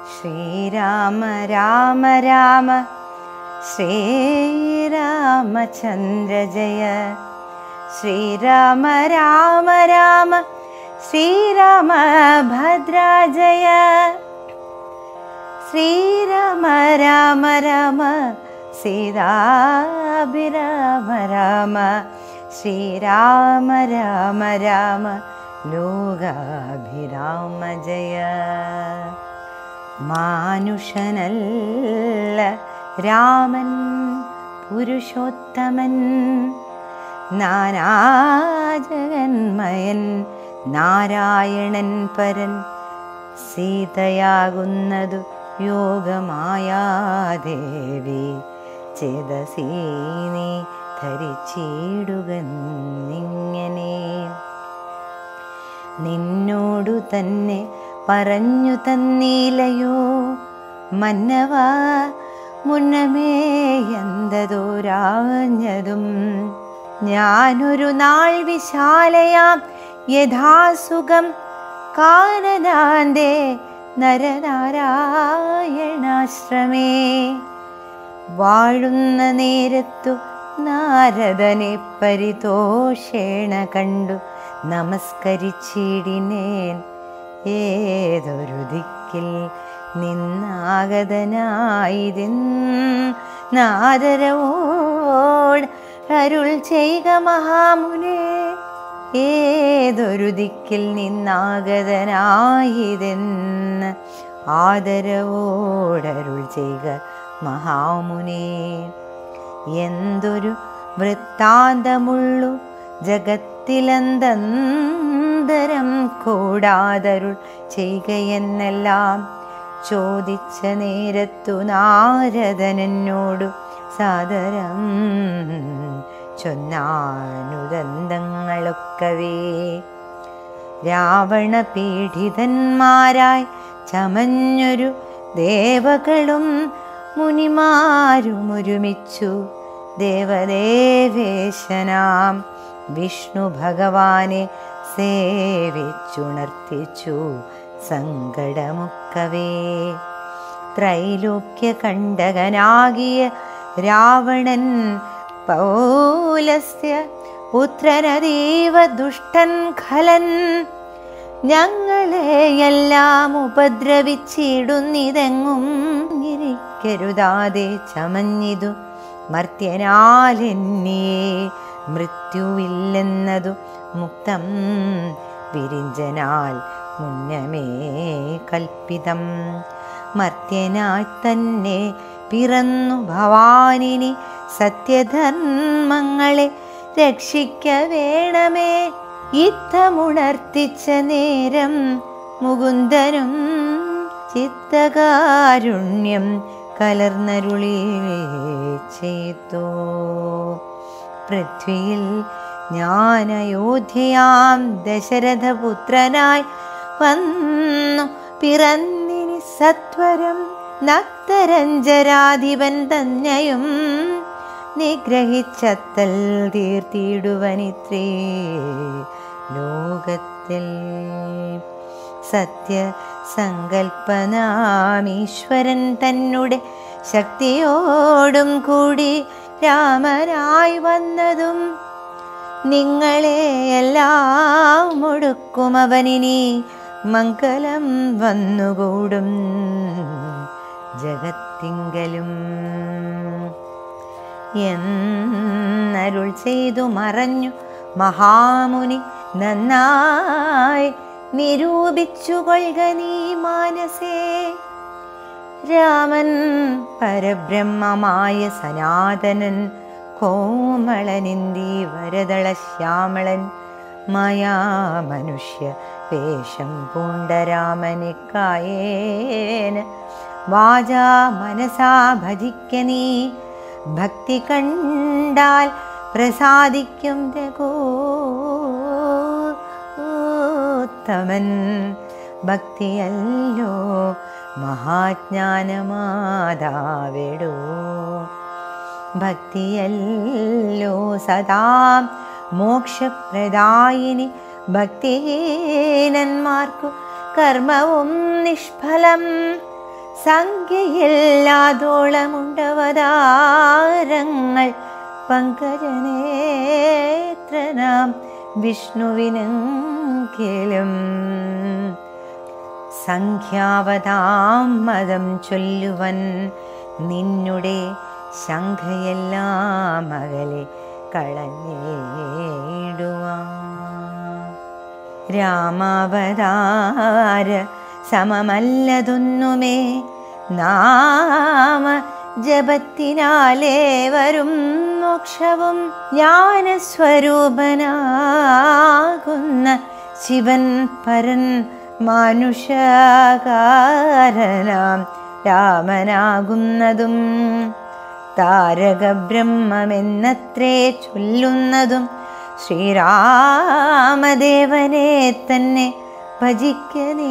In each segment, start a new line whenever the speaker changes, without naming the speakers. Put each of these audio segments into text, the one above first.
ശ്രീരാമ രാമ രാമ ശ്രീരാമചന്ദ്ര ജയ ശ്രീരാമ രാമ രാമ ശ്രീരാമ ഭദ്രാജയ ശ്രീരാമ രാമ രാമ സീതാഭിരാമ രാമ ശ്രീരാമ രാമ രാമ ലോകാഭിരാമ ജയ മാനുഷനല്ല രാമൻ പുരുഷോത്തമൻ നാനാജഗന്മയൻ നാരായണൻ പരൻ സീതയാകുന്നതു യോഗമായാദേവി ചേതസീ നീ ധരിച്ചിടുക നിങ്ങനെ നിന്നോടു തന്നെ പറഞ്ഞു തന്നീലയോ മന്നവ മുന്നമേ എന്തതോരാഞ്ഞതും ഞാനൊരു നാൾ വിശാലയാം യഥാസുഖം കാനനാന്റെ നരനാരായണാശ്രമേ വാഴുന്ന നേരത്തു നാരദനെ പരിതോഷേണ കണ്ടു നമസ്കരിച്ചിടിനേൻ ഏതൊരു ദിക്കിൽ നിന്നാഗതനായതെന്നാദരവോട് അരുൾ ചെയ്യുക മഹാമുനെ ഏതൊരു ദിക്കിൽ നിന്നാഗതനായതെന്ന് ആദരവോടരുൾ ചെയ്യുക മഹാമുനെ എന്തൊരു വൃത്താന്തമുള്ളു ജഗത്തിലന്തരം കൂടാതരുൾ ചെയ്യുകയെന്നെല്ലാം ചോദിച്ച നേരത്തു നാരദനോടു സാദരം ചൊന്നാനുദന്തങ്ങളൊക്കവേ രാവണ പീഡിതന്മാരായി ചമഞ്ഞൊരു ദേവകളും മുനിമാരും ഒരുമിച്ചു ദേവദേവേശനാം വിഷ്ണു ഭഗവാനെ സേവിച്ചുണർത്തിച്ചു സങ്കടമുക്കവേ ത്രൈലോക്യ കണ്ടകനാകിയ രാവണൻ പൗലസ്യ പുത്രനതീവ ദുഷ്ടൻ ഖലൻ ഞങ്ങളെയെല്ലാം ഉപദ്രവിച്ചിടുന്നിതെങ്ങും ഇരിക്കരുതാതെ ചമഞ്ഞിതു മർത്യനാലെന്നിയെ മൃത്യുവില്ലെന്നതു മുക്തം വിരിഞ്ചനാൽ മുന്നമേ കൽപ്പിതം മർത്യനായി തന്നെ പിറന്നു ഭവാനിനി സത്യധർമ്മങ്ങളെ രക്ഷിക്ക വേണമേ യുദ്ധമുണർത്തിച്ച നേരം മുകുന്ദനും ചിത്തകാരുണ്യം കലർന്നരുളി ചെയ്തു പൃഥ്വിയിൽ ഞാൻ അയോധ്യയാം ദശരഥപുത്രനായി വന്നു പിറന്നിനി സത്വരം നക്തരഞ്ജരാധിപൻ തന്നെയും നിഗ്രഹിച്ചത്തൽ തീർത്തിടുവനിത്രേ ലോകത്തിൽ സത്യസങ്കൽപ്പനാമീശ്വരൻ തന്നെ ശക്തിയോടും കൂടി രാമനായി വന്നതും നിങ്ങളെ എല്ലാം ഒടുക്കും അവനിനി മംഗലം വന്നുകൂടും ജഗത്തിങ്കലും എന്നരുൾ ചെയ്തു മറഞ്ഞു മഹാമുനി നന്നായി നിരൂപിച്ചു കൊള്ളുക നീ മാനസേ രാമൻ പരബ്രഹ്മമായ സനാതനൻ കോമളനിന്ദി വരദള ശ്യാമളൻ മായാ മനുഷ്യ വേഷം പൂണ്ടരാമനെ കായേന വാചാ മനസാ ഭജിക്ക നീ ഭക്തി കണ്ടാൽ പ്രസാദിക്കും രഘോത്തമൻ ഭക്തിയല്ലോ മഹാജ്ഞാനമാതാവിടോ ഭക്തിയല്ലോ സദാ മോക്ഷപ്രദായിനി ഭക്തിഹീനന്മാർക്കു കർമ്മവും നിഷ്ഫലം സംഖ്യയില്ലാതോളമുണ്ടവതാരങ്ങൾ പങ്കജനേത്രനാം വിഷ്ണുവിനെങ്കിലും സംഖ്യാവതാം മതം ചൊല്ലുവൻ നിന്നുടെ ശംഖയെല്ലാം അകലെ കളഞ്ഞേടുവാൻ രാമാവതാര സമമല്ലതൊന്നുമേ നാമ ജപത്തിനാലേ വരും മോക്ഷവും ജ്ഞാനസ്വരൂപനാകുന്ന ശിവൻ പരൻ മാനുഷകാരനാം രാമനാകുന്നതും താരകബ്രഹ്മമെന്നത്രേ ചൊല്ലുന്നതും ശ്രീരാമദേവനെ തന്നെ ഭജിക്കനേ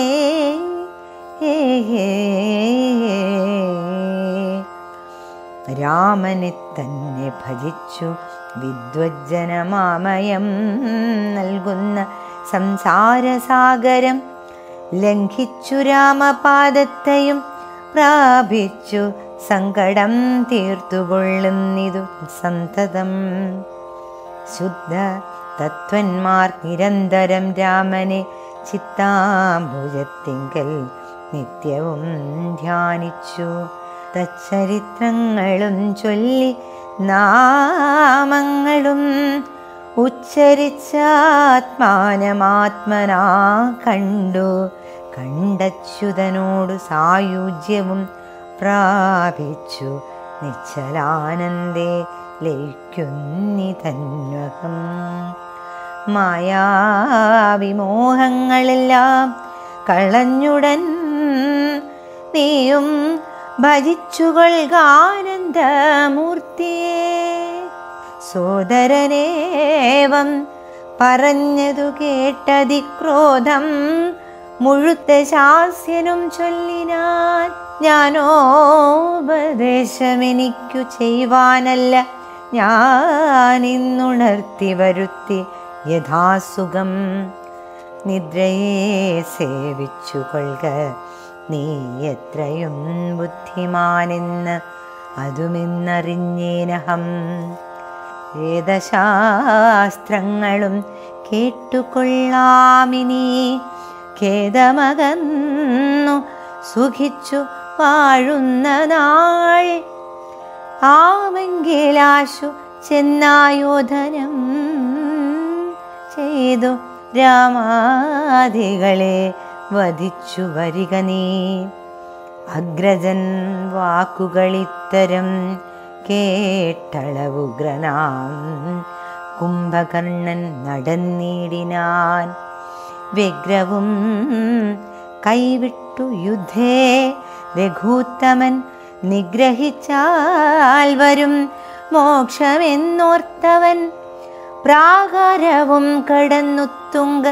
രാമനെ തന്നെ ഭജിച്ചു വിദ്വജ്ജനമാമയം നൽകുന്ന സംസാരസാഗരം ലംഘിച്ചു രാമപാദത്തെയും പ്രാപിച്ചു സങ്കടം തീർത്തുകൊള്ളുന്നിതു സന്തതം ശുദ്ധ തത്വന്മാർ നിരന്തരം രാമനെ ചിത്താംബുജത്തിങ്കൽ നിത്യവും ധ്യാനിച്ചു തച്ചരിത്രങ്ങളും ചൊല്ലി നാമങ്ങളും ഉച്ചരിച്ചാത്മാനമാത്മനാ കണ്ടു കണ്ടച്യുതനോടു സായുജ്യവും പ്രാപിച്ചു നിശ്ചലാനന്ദേ ലയിക്കുന്നിതന്വകം മായാവിമോഹങ്ങളെല്ലാം കളഞ്ഞുടൻ നീയും ഭജിച്ചുകൊൾകാനന്ദമൂർത്തിയെ സോദരനേവം പറഞ്ഞതു കേട്ടതിക്രോധം മുഴുത്ത ശാസ്യനും ചൊല്ലിനാൻ ഞാനോപദേശമെനിക്കു ചെയ്യുവാനല്ല ഞാനിന്നുണർത്തി വരുത്തി യഥാസുഖം നിദ്രയെ സേവിച്ചു കൊള്ളുക നീ എത്രയും ബുദ്ധിമാനെന്ന് അതുമെന്നറിഞ്ഞേനഹം വേദശാസ്ത്രങ്ങളും കേട്ടുകൊള്ളാമിനി ഖേദമകന്നു സുഖിച്ചു വാഴുന്ന നാൾ ആമെങ്കിലാശു ചെന്നായോധനം ചെയ്തു രാമാദികളെ വധിച്ചു വരിക നീ അഗ്രജൻ വാക്കുകളിത്തരം കേട്ടളവുഗ്രനാം കുംഭകർണൻ നടന്നിടിനാൻ വ്യഗ്രവും കൈവിട്ടു യുദ്ധേ രഘൂത്തമൻ നിഗ്രഹിച്ചാൽ വരും മോക്ഷമെന്നോർത്തവൻ പ്രാകാരവും കടന്നുത്തുങ്ക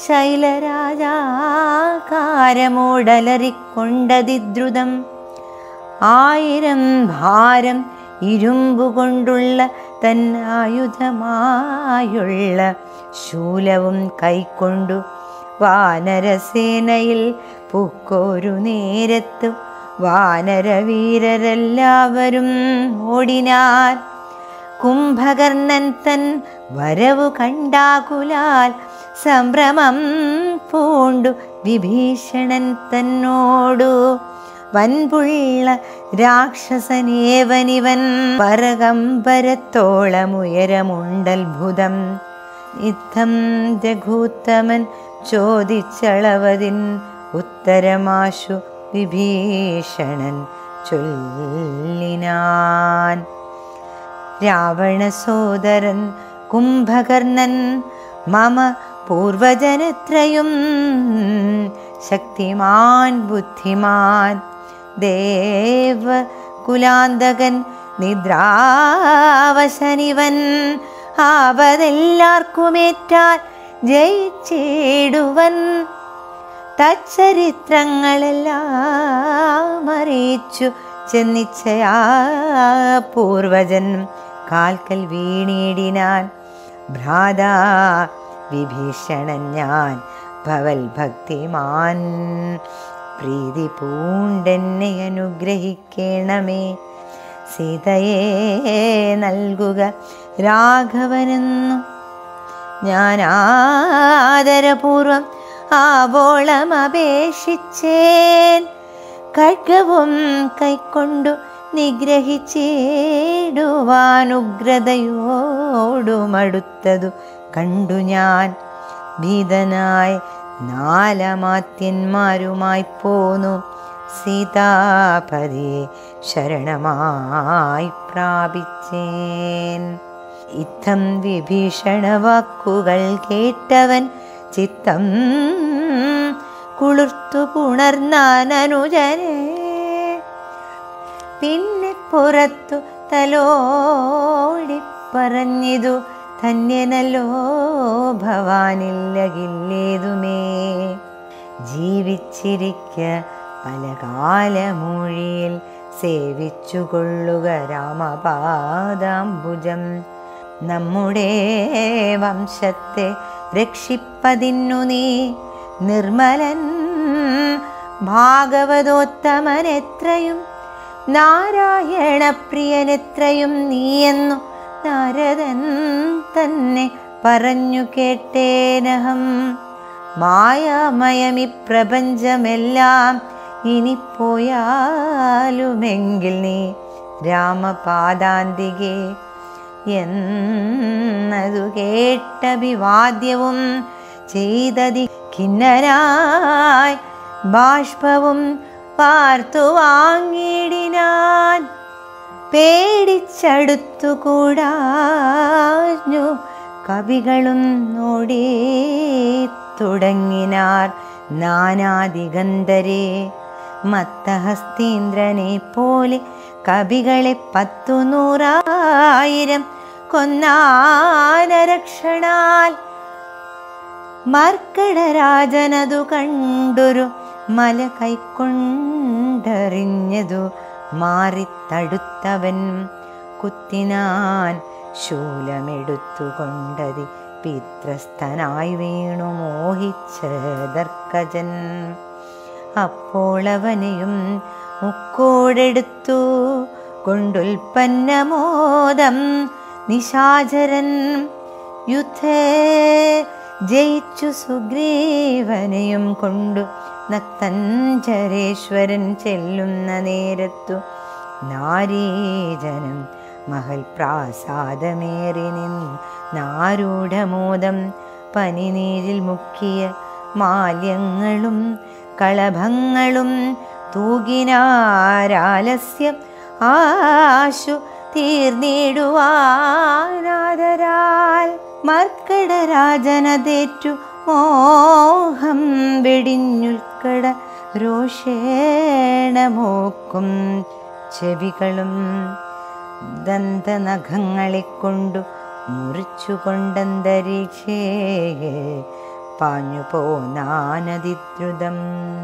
ശൈലരാജാകാരമോടലറിക്കൊണ്ടതിദ്രുതം ആയിരം ഭാരം ഇരുമ്പുകൊണ്ടുള്ള തന്നായുധമായുള്ള ശൂലവും കൈക്കൊണ്ടു വാനരസേനയിൽ പൂക്കോരു നേരത്തു വാനരവീരരെല്ലാവരും ഓടിനാർ കുംഭകർണൻ തൻ വരവു കണ്ടാകുലാൽ സംഭ്രമം പൂണ്ടു വിഭീഷണൻ തന്നോടു വൻപുള്ള രാക്ഷസനേവനിവൻ പരകമ്പരത്തോളമുയരമുണ്ടത്ഭുതം യുദ്ധം രഘൂത്തമൻ ചോദിച്ചളവതിൻ ഉത്തരമാശു വിഭീഷണൻ ചൊല്ലിനാൻ രാവണ സോദരൻ കുംഭകർണൻ മമ പൂർവജനത്രയും ശക്തിമാൻ ബുദ്ധിമാൻ ദേവ കുലാന്തകൻ നിദ്രാവശനിവൻ ആവതെല്ലാർക്കുമേറ്റാൽ ജയിച്ചിടുവൻ തച്ചരിത്രങ്ങളെല്ലാം അറിയിച്ചു ചെന്നിച്ചയാ പൂർവജൻ കാൽക്കൽ വീണിടിനാൻ ഭ്രാതാ വിഭീഷണൻ ഞാൻ ഭവൽ ഭക്തിമാൻ പ്രീതി പൂണ്ടെന്നെ അനുഗ്രഹിക്കണമേ സീതയെ നൽകുക രാഘവനെന്നു ഞാൻ ആദരപൂർവം ആവോളം അപേക്ഷിച്ചേൻ ഖഡ്ഗവും കൈക്കൊണ്ടു നിഗ്രഹിച്ചിടുവാനുഗ്രതയോടുമടുത്തതു കണ്ടു ഞാൻ ഭീതനായി നാലമാത്യന്മാരുമായി പോന്നു സീതാപതിയെ ശരണമായി പ്രാപിച്ചേൻ ഇത്തം വിഭീഷണ വാക്കുകൾ കേട്ടവൻ ചിത്തം കുളിർത്തു പുണർന്നാനനുജനെ പിന്നെ പുറത്തു തലോടി പറഞ്ഞിതു ധന്യനല്ലോ ഭവാനില്ലകില്ലേതുമേ ജീവിച്ചിരിക്ക പല കാലമൂഴിയിൽ സേവിച്ചുകൊള്ളുക രാമപാദാംബുജം നമ്മുടെ വംശത്തെ രക്ഷിപ്പതിന്നു നീ നിർമ്മലൻ ഭാഗവതോത്തമൻ എത്രയും നാരായണ പ്രിയനെത്രയും നീയെന്നു നാരദൻ തന്നെ പറഞ്ഞു കേട്ടേനഹം മായാമയമി പ്രപഞ്ചമെല്ലാം ഇനി പോയാലുമെങ്കിൽ നീ രാമപാദാന്തികെ എന്നതു കേട്ടഭിവാദ്യവും ചെയ്തതി കിന്നരായി ബാഷ്പവും പാർത്തു വാങ്ങിയിടിനാൻ പേടിച്ചടുത്തുകൂടാഞ്ഞു കവികളും നോടി തുടങ്ങിനാർ നാനാദിഗന്ധരെ മത്തഹസ്തീന്ദ്രനെ പോലെ കവികളെ പത്തു നൂറായിരം കൊന്നാനരക്ഷണാൽ മർക്കടരാജനതു കണ്ടൊരു മല കൈക്കൊണ്ടറിഞ്ഞതു മാറിത്തടുത്തവൻ കുത്തിനാൻ ശൂലമെടുത്തുകൊണ്ടതി പിത്രസ്ഥനായി വീണു മോഹിച്ച ദർക്കജൻ അപ്പോൾ അവനെയും മുക്കോടെടുത്തു കൊണ്ടുൽപ്പന്നമോദം നിശാചരൻ യുദ്ധേ ജയിച്ചു സുഗ്രീവനെയും കൊണ്ടു നക്തഞ്ചരേശ്വരൻ ചെല്ലുന്ന നേരത്തു നാരീജനം മഹൽ പ്രാസാദമേറി നിന്ന് നാരൂഢമോദം പനിനീരിൽ മുക്കിയ മാല്യങ്ങളും കളഭങ്ങളും തൂകിനാരാലസ്യം ആശു തീർന്നിടുവാനാദരാൽ മർക്കടരാജനതേറ്റു മോഹം വെടിഞ്ഞുൽക്കട രോഷേണമോക്കും ചെവികളും ദന്തനഖങ്ങളെ കൊണ്ടു മുറിച്ചുകൊണ്ടന്തരീക്ഷേ പാഞ്ഞു പോനാനതിദ്രുതം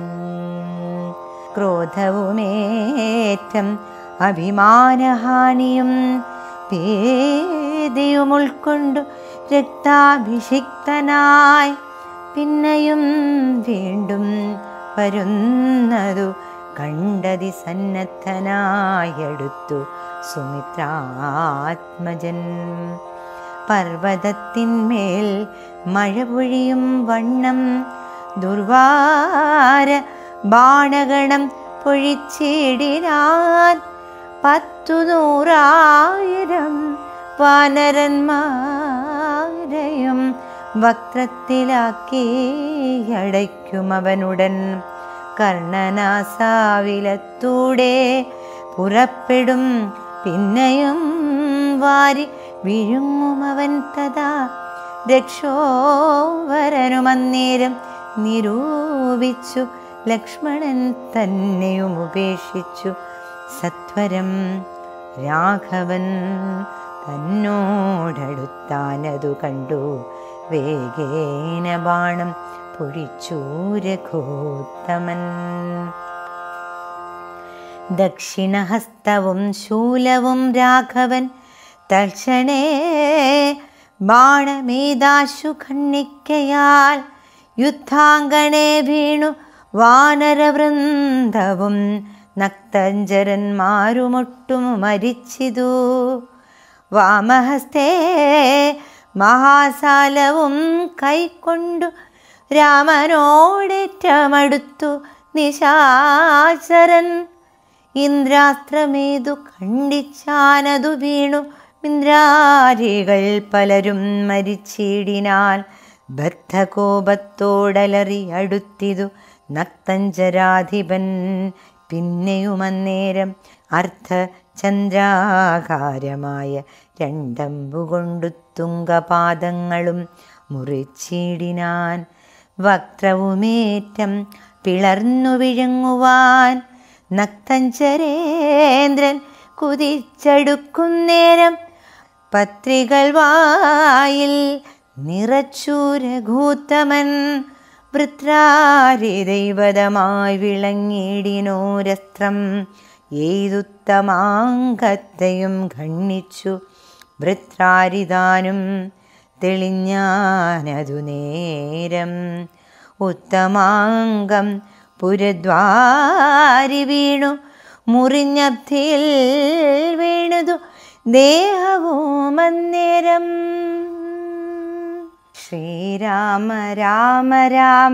ക്രോധവുമേറ്റം അഭിമാനഹാനിയും പേദിയും ഉൾക്കൊണ്ടു രക്താഭിഷിക്തനായി പിന്നെയും വീണ്ടും വരുന്നതു കണ്ടതി സന്നദ്ധനായെടുത്തു സുമിത്രാത്മജൻ പർവ്വതത്തിന്മേൽ മഴ പൊഴിയും വണ്ണം ദുർവാര ബാണഗണം പൊഴിച്ചിടിനാൻ പത്തു നൂറായിരം വാനരന്മാരെയും വക്രത്തിലാക്കി അടയ്ക്കും അവനുടൻ കർണനാസാവിലത്തൂടെ പുറപ്പെടും പിന്നെയും വാരി വിഴുങ്ങുമവൻ തഥാ രക്ഷോവരനുമന്നേരം നിരൂപിച്ചു ലക്ഷ്മണൻ തന്നെയും ഉപേക്ഷിച്ചു സത്വരം രാഘവൻ തന്നോടടുത്താനതു കണ്ടു വേഗേന ബാണം പൊഴിച്ചു രഘോത്തമൻ ദക്ഷിണഹസ്തവും ശൂലവും രാഘവൻ തൽക്ഷണേ ബാണമേതാശു ഖണ്ണിക്കയാൽ യുദ്ധാങ്കണേ വീണു വാനരവൃന്ദവും നക്തഞ്ചരന്മാരുമൊട്ടും മരിച്ചിതു വാമഹസ്തേ മഹാസാലവും കൈക്കൊണ്ടു രാമനോടേറ്റമടുത്തു നിശാചരൻ ഇന്ദ്രാസ്ത്രമേതു ഖണ്ഡിച്ചാനതു വീണു ഇന്ദ്രാരികൾ പലരും മരിച്ചിടിനാൽ ബദ്ധകോപത്തോടലറി അടുത്തിതു നക്തഞ്ചരാധിപൻ പിന്നെയുമന്നേരം അർദ്ധചന്ദ്രാകാരമായ രണ്ടമ്പുകൊണ്ടു തുങ്കപാദങ്ങളും മുറിച്ചിടിനാൻ വക്രവുമേറ്റം പിളർന്നു വിഴുങ്ങുവാൻ നക്തഞ്ചരേന്ദ്രൻ കുതിച്ചടുക്കുന്നേരം പത്രികൾ വായിൽ നിറച്ചു രഘൂത്തമൻ വൃത്രാരി ദൈവതമായി വിളങ്ങിടിനോരസ്ത്രം ഏതുത്തമാങ്കത്തെയും ഖണ്ഡിച്ചു വൃത്രാരിതാനും തെളിഞ്ഞാനതു നേരം ഉത്തമാംഗം പുരദ്വാരി വീണു മുറിഞ്ഞബ്ധിയിൽ വീണതു ദേഹവും അന്നേരം ശ്രീരാമ രാമ രാമ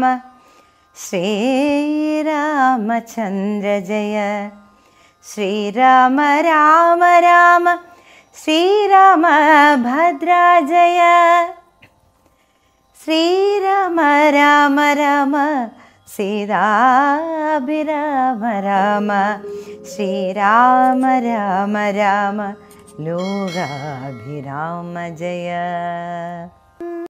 ശ്രീരാമചന്ദ്ര ജയ ശ്രീരാമ രാമ രാമ ശ്രീരാമ ഭദ്രാജയ ശ്രീരാമ രാമ രാമ സീതാഭിരാമ രാമ ശ്രീരാമ രാമ രാമ ലോകാഭിരാമ ജയ